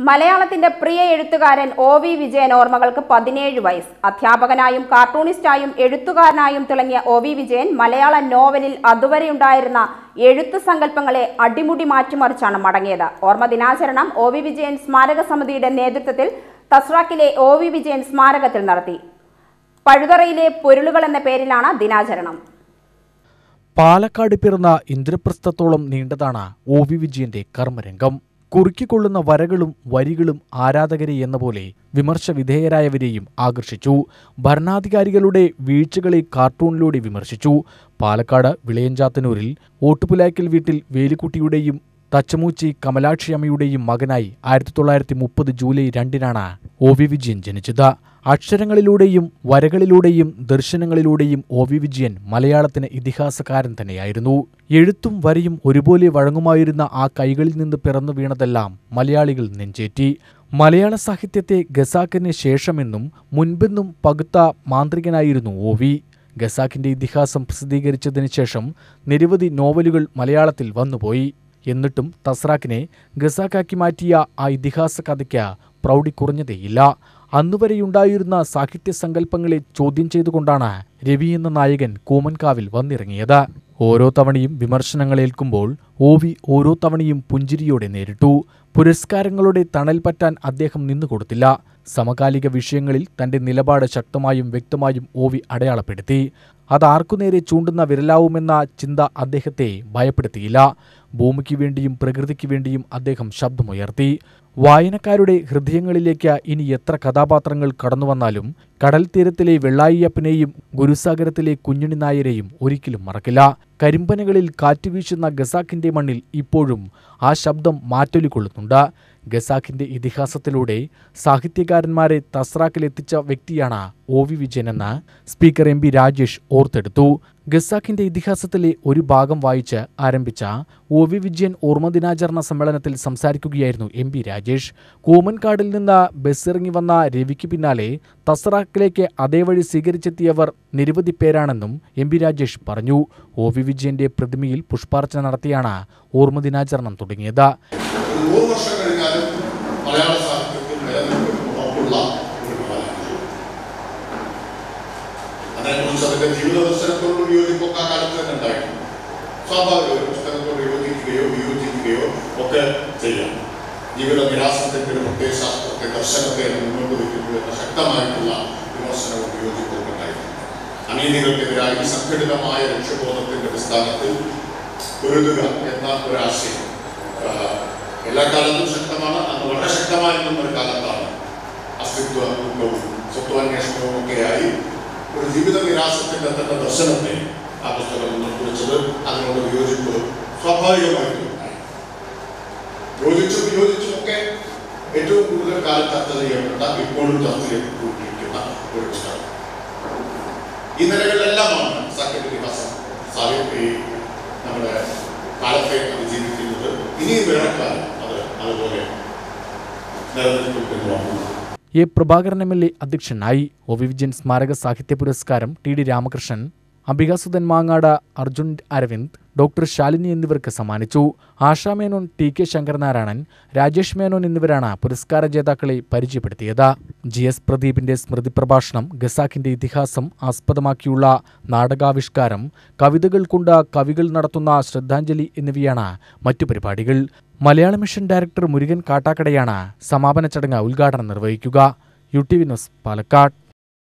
മലയാളത്തിന്റെ പ്രിയ എഴുത്തുകാരൻ O V Vijayan ഓർമ്മകൾക്ക് പതിനേഴ് വയസ്സ് അധ്യാപകനായും കാർട്ടൂണിസ്റ്റായും എഴുത്തുകാരനായും തിളങ്ങിയ ഒ വി വിജയൻ മലയാള നോവലിൽ അതുവരെയുണ്ടായിരുന്ന എഴുത്ത് സങ്കല്പങ്ങളെ അടിമുടി മാറ്റിമറിച്ചാണ് മടങ്ങിയത് ഓർമ്മ ദിനാചരണം ഒ വി വിജയൻ സ്മാരക സമിതിയുടെ നേതൃത്വത്തിൽ തസ്രാക്കിലെ ഒ വി വിജയൻ സ്മാരകത്തിൽ നടത്തി പഴുതറയിലെ പൊരുളുകൾ എന്ന പേരിലാണ് ദിനാചരണം പാലക്കാട് പിറന്ന ഇന്ദ്രപ്രസ്ഥത്തോളം നീണ്ടതാണ് ഒ വി വിജയന്റെ കർമ്മരംഗം കുറുക്കിക്കൊള്ളുന്ന വരകളും വരികളും ആരാധകരെ എന്ന പോലെ വിമർശവിധേയരായവരെയും ആകർഷിച്ചു ഭരണാധികാരികളുടെ വീഴ്ചകളെ കാർട്ടൂണിലൂടെ വിമർശിച്ചു പാലക്കാട് വിളയഞ്ചാത്തന്നൂരിൽ ഓട്ടുപുലായ്ക്കൽ വീട്ടിൽ വേലിക്കുട്ടിയുടെയും തച്ചമൂച്ചി കമലാക്ഷി അമ്മയുടെയും മകനായി ആയിരത്തി തൊള്ളായിരത്തി മുപ്പത് ജൂലൈ രണ്ടിനാണ് ഒ വി വിജയൻ ജനിച്ചത് അക്ഷരങ്ങളിലൂടെയും വരകളിലൂടെയും ദർശനങ്ങളിലൂടെയും ഒ വി വിജയൻ മലയാളത്തിന് ഇതിഹാസകാരൻ തന്നെയായിരുന്നു എഴുത്തും വരയും ഒരുപോലെ വഴങ്ങുമായിരുന്ന ആ കൈകളിൽ നിന്ന് പിറന്നു വീണതെല്ലാം മലയാളികൾ നെഞ്ചേറ്റി മലയാള സാഹിത്യത്തെ ഗസാക്കിന് ശേഷമെന്നും മുൻപെന്നും പകുത്ത മാന്ത്രികനായിരുന്നു ഒ വി ഗസാക്കിന്റെ ഇതിഹാസം പ്രസിദ്ധീകരിച്ചതിന് ശേഷം നിരവധി നോവലുകൾ മലയാളത്തിൽ വന്നുപോയി എന്നിട്ടും തസ്രാക്കിനെ ഗസാക്കാക്കി മാറ്റിയ ആ ഇതിഹാസ കഥയ്ക്ക് പ്രൗഢി കുറഞ്ഞതേയില്ല അന്നുവരെയുണ്ടായിരുന്ന സാഹിത്യ സങ്കല്പങ്ങളെ ചോദ്യം ചെയ്തുകൊണ്ടാണ് രവി എന്ന നായകൻ കൂമൻകാവിൽ വന്നിറങ്ങിയത് ഓരോ തവണയും വിമർശനങ്ങളേൽക്കുമ്പോൾ ഒ വി ഓരോ തവണയും പുഞ്ചിരിയോടെ നേരിട്ടു പുരസ്കാരങ്ങളുടെ തണൽ പറ്റാൻ അദ്ദേഹം നിന്നുകൊടുത്തില്ല സമകാലിക വിഷയങ്ങളിൽ തന്റെ നിലപാട് ശക്തമായും വ്യക്തമായും ഒ വി അടയാളപ്പെടുത്തി അതാർക്കുനേരെ ചൂണ്ടുന്ന വിരലാവുമെന്ന ചിന്ത അദ്ദേഹത്തെ ഭയപ്പെടുത്തിയില്ല ഭൂമിക്ക് വേണ്ടിയും പ്രകൃതിക്ക് വേണ്ടിയും അദ്ദേഹം ശബ്ദമുയർത്തി വായനക്കാരുടെ ഹൃദയങ്ങളിലേക്ക് ഇനി എത്ര കഥാപാത്രങ്ങൾ കടന്നുവന്നാലും കടൽ തീരത്തിലെ വെള്ളായിയപ്പനെയും ഗുരുസാഗരത്തിലെ കുഞ്ഞുണ്ണി നായരെയും ഒരിക്കലും മറക്കില്ല കരിമ്പനകളിൽ കാറ്റുവീശുന്ന ഗസാക്കിന്റെ മണ്ണിൽ ഇപ്പോഴും ആ ശബ്ദം മാറ്റൊലിക്കൊള്ളുന്നുണ്ട് ഗസാക്കിന്റെ ഇതിഹാസത്തിലൂടെ സാഹിത്യകാരന്മാരെ തസ്രാക്കിലെത്തിച്ച വ്യക്തിയാണ് ഒ വി വിജയനെന്ന് സ്പീക്കർ എം പി രാജേഷ് ഓർത്തെടുത്തു ഗസാക്കിന്റെ ഇതിഹാസത്തിലെ ഒരു ഭാഗം വായിച്ച് ആരംഭിച്ച ഒ വി വിജയൻ ഓർമ്മദിനാചരണ സമ്മേളനത്തിൽ സംസാരിക്കുകയായിരുന്നു എം പി രാജേഷ് കൂമൻകാടിൽ നിന്ന് ബസ്സിറങ്ങി വന്ന രവിക്ക് പിന്നാലെ തസ്രാക്കിലേക്ക് അതേ വഴി സ്വീകരിച്ചെത്തിയവർ നിരവധി പേരാണെന്നും എം പി രാജേഷ് പറഞ്ഞു ഒ വി വിജയന്റെ പ്രതിമയിൽ പുഷ്പാർച്ചന നടത്തിയാണ് ഓർമ്മദിനാചരണം തുടങ്ങിയത് ഒരു നൂറ് വർഷം കഴിഞ്ഞാലും മലയാള സാഹിത്യത്തിൽ നിലനിൽക്കും ഉറപ്പുള്ള ഒരു മലയാളം അതിനെക്കുറിച്ച് അതിന്റെ ജീവിത ദർശനത്തോട് വിയോജിപ്പൊക്കെ ആ കാലത്ത് തന്നെ ഉണ്ടായിരുന്നു സ്വാഭാവിക പുസ്തകത്തോട് യോജിക്കുകയോ വിയോജിക്കുകയോ ഒക്കെ ചെയ്യാം ജീവിത നിരാസത്തിന്റെ ഒരു പ്രത്യേക ശാസ്ത്രത്തെ ദർശനത്തെ മുന്നോട്ട് വയ്ക്കുന്നു എന്ന ശക്തമായിട്ടുള്ള വിമർശനവും വിയോജിപ്പും ഉണ്ടായിരുന്നു അനീതികൾക്കെതിരായി സംഘടിതമായ ലക്ഷ്യബോധത്തിന്റെ അടിസ്ഥാനത്തിൽ പൊരുതുക എന്ന ഒരാശയം ആഹ്, എല്ലാ കാലത്തും ശക്തമാണ് അന്ന് വളരെ ശക്തമായിരുന്ന ഒരു കാലത്താണ് അസ്തിത്വ ദുഃഖവും സ്വത്വാന്വേഷണവും ഒക്കെയായി ഒരു ജീവിത നിരാസത്തിന്റെ തന്നെ ദർശനത്തെ ആ പുസ്തകം മുന്നോട്ട് വെച്ചത് അതിനോട് വിയോജിപ്പ് സ്വാഭാവികമായിട്ടും ഉണ്ടായി. യോജിച്ചും വിയോജിച്ചും ഒക്കെ ഏറ്റവും കൂടുതൽ കാലം ചർച്ച ചെയ്യപ്പെട്ട ഇപ്പോഴും ചർച്ച ചെയ്യപ്പെട്ടുകൊണ്ടിരിക്കുന്ന ഒരു പുസ്തകം ഈ നിലകളിലെല്ലാമാണ് സാഹിത്യ ഇതിഹാസം സാഹിത്യ നമ്മുടെ കാലത്തെ അതിജീവിക്കുന്നത് ഇനിയും വേറെ കാലം അത് അതുപോലെ നിലനിൽക്കുന്നു A Prabhakaran M L A അധ്യക്ഷനായി ഒ വി വിജയൻ സ്മാരക സാഹിത്യ പുരസ്കാരം T D Ramakrishnan Ambikasuthan Mangad Arjun Aravind doctor Shalini എന്നിവർക്ക് സമ്മാനിച്ചു ആശാ മേനോൻ ടി കെ ശങ്കരനാരായണൻ രാജേഷ് മേനോൻ എന്നിവരാണ് പുരസ്കാര ജേതാക്കളെ പരിചയപ്പെടുത്തിയത് ജി എസ് പ്രദീപിന്റെ സ്മൃതി പ്രഭാഷണം ഗസാക്കിന്റെ ഇതിഹാസം ആസ്പദമാക്കിയുള്ള നാടകാവിഷ്കാരം കവിതകൾ കൊണ്ട് കവികൾ നടത്തുന്ന ശ്രദ്ധാഞ്ജലി എന്നിവയാണ് മറ്റു പരിപാടികൾ മലയാള മിഷൻ ഡയറക്ടർ മുരുകൻ കാട്ടാക്കടയാണ് സമാപന ചടങ്ങ് ഉദ്ഘാടനം നിർവഹിക്കുക U T V news Palakkad